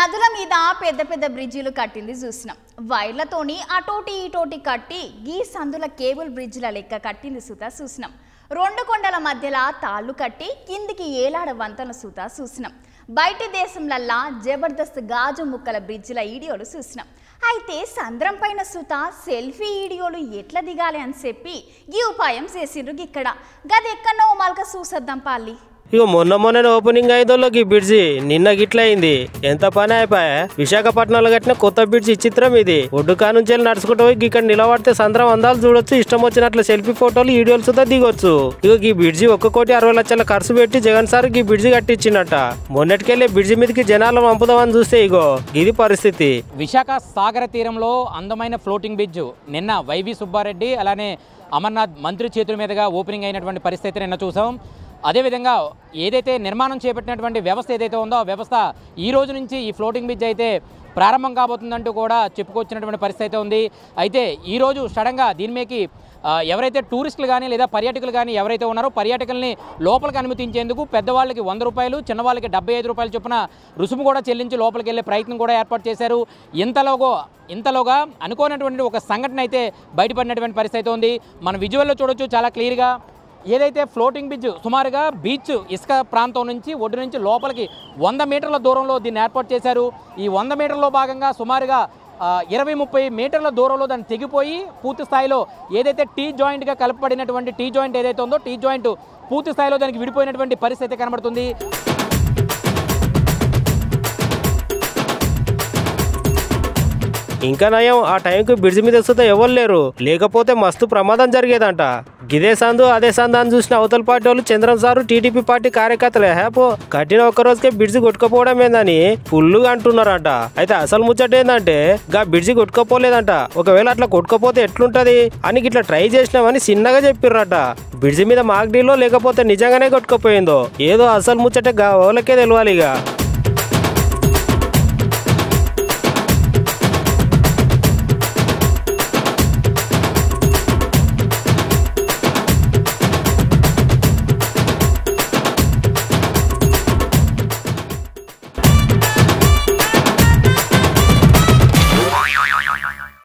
నదుల మీద పెద్ద పెద్ద బ్రిడ్జిలు కట్టింది చూసినాం వైర్లతోని అటోటి ఇటోటి కట్టి గీ సందుల కేబుల్ బ్రిడ్జిల లెక్క కట్టింది సుత చూసినాం రెండు కొండల మధ్యలో తాళ్ళు కట్టి కిందికి ఏలాడ వంతన సుత చూసినాం బయటి దేశంలల్లా జబర్దస్త్ గాజు ముక్కల బ్రిడ్జిల ఈడియోలు చూసినాం అయితే సంద్రం పైన సుత సెల్ఫీ ఈడియోలు ఎట్లా దిగాలి అని చెప్పి ఈ ఉపాయం చేసిండ్రు ఇక్కడ గదెక్కడో మలక చూసొద్దాం పాలి ఇగో మొన్న మొన్న ఓపెనింగ్ అయిందోళ్ళకి బ్రిడ్జి నిన్న గిట్ల అయింది ఎంత పని అయిపోయా విశాఖపట్నంలో కట్టిన కొత్త బ్రిడ్జి చిత్రం ఇది ఒడ్డుకా నుంచి వెళ్ళి నడుచుకుంటూ పోయి ఇక్కడ నిలబడితే సంద్రం అందాలు చూడొచ్చు ఇష్టం వచ్చినట్లు సెల్ఫీ ఫోటోలు వీడియోలు సుతా దిగొచ్చు ఇగో ఈ బ్రిడ్జి ఒక్క కోటి అరవై లక్షల ఖర్చు పెట్టి జగన్ సార్ ఈ బ్రిడ్జి కట్టించిండట మొన్నటికెళ్ళి బ్రిడ్జి మీదకి జనాలు పంపుదామని చూస్తే ఇగో ఇది పరిస్థితి విశాఖ సాగర తీరంలో అందమైన ఫ్లోటింగ్ బ్రిడ్జ్ నిన్న వైవి సుబ్బారెడ్డి అలానే అమర్నాథ్ మంత్రి చేతుల మీదుగా ఓపెనింగ్ అయినటువంటి పరిస్థితి నిన్న చూసాం అదేవిధంగా ఏదైతే నిర్మాణం చేపట్టినటువంటి వ్యవస్థ ఏదైతే ఉందో ఆ వ్యవస్థ ఈ రోజు నుంచి ఈ ఫ్లోటింగ్ బ్రిడ్జ్ అయితే ప్రారంభం కాబోతుందంటూ కూడా చెప్పుకొచ్చినటువంటి పరిస్థితి అయితే ఉంది అయితే ఈరోజు సడన్గా దీని మీదకి ఆ, ఎవరైతే టూరిస్టులు కానీ లేదా పర్యాటకులు కానీ ఎవరైతే ఉన్నారో పర్యాటకుల్ని లోపలికి అనుమతించేందుకు పెద్దవాళ్ళకి వంద రూపాయలు చిన్నవాళ్ళకి డెబ్బై ఐదు రూపాయలు చొప్పున రుసుము కూడా చెల్లించి లోపలికి వెళ్ళే ప్రయత్నం కూడా ఏర్పాటు చేశారు ఇంతలోగో ఇంతలోగా అనుకోనటువంటి ఒక సంఘటన అయితే బయటపడినటువంటి పరిస్థితి అయితే ఉంది మన విజువల్లో చూడొచ్చు చాలా క్లియర్గా ఏదైతే ఫ్లోటింగ్ బ్రిడ్జ్ సుమారుగా బీచ్ ఇసుక ప్రాంతం నుంచి ఒడ్డు నుంచి లోపలికి వంద మీటర్ల దూరంలో దీన్ని ఏర్పాటు చేశారు ఈ వంద మీటర్లో భాగంగా సుమారుగా ఆ, ఇరవై ముప్పై మీటర్ల దూరంలో దాన్ని తెగిపోయి పూర్తి స్థాయిలో ఏదైతే టీ జాయింట్గా కలపబడినటువంటి టీ జాయింట్ ఏదైతే ఉందో టీ జాయింట్ పూర్తి స్థాయిలో దానికి విడిపోయినటువంటి పరిస్థితి కనబడుతుంది ఇంకా నయం ఆ టైంకి బ్రిడ్జి మీద వస్తుందో ఎవరు లేరు లేకపోతే మస్తు ప్రమాదం జరిగేదంట గిదే సందు అదే సందు అని చూసిన అవతల పార్టీ వాళ్ళు చంద్రం సారు టీడీపీ పార్టీ కార్యకర్తలే హ్యాపో కట్టిన ఒక్క రోజుకే బ్రిడ్జి కొట్టుకపోవడం ఏందని ఫుల్లుగా అంటున్నారంట అయితే అసలు ముచ్చట ఏంటంటే గా బ్రిడ్జి కొట్టుకపోలేదంట ఒకవేళ అట్లా కొట్టుకపోతే ఎట్లుంటది అని ఇట్లా ట్రై చేసినామని చిన్నగా చెప్పిర్రట బ్రిడ్జి మీద మాక్ డీలో లేకపోతే నిజంగానే కొట్టుకపోయిందో ఏదో అసలు ముచ్చట గా వాళ్ళకే తెలియాలి ఇక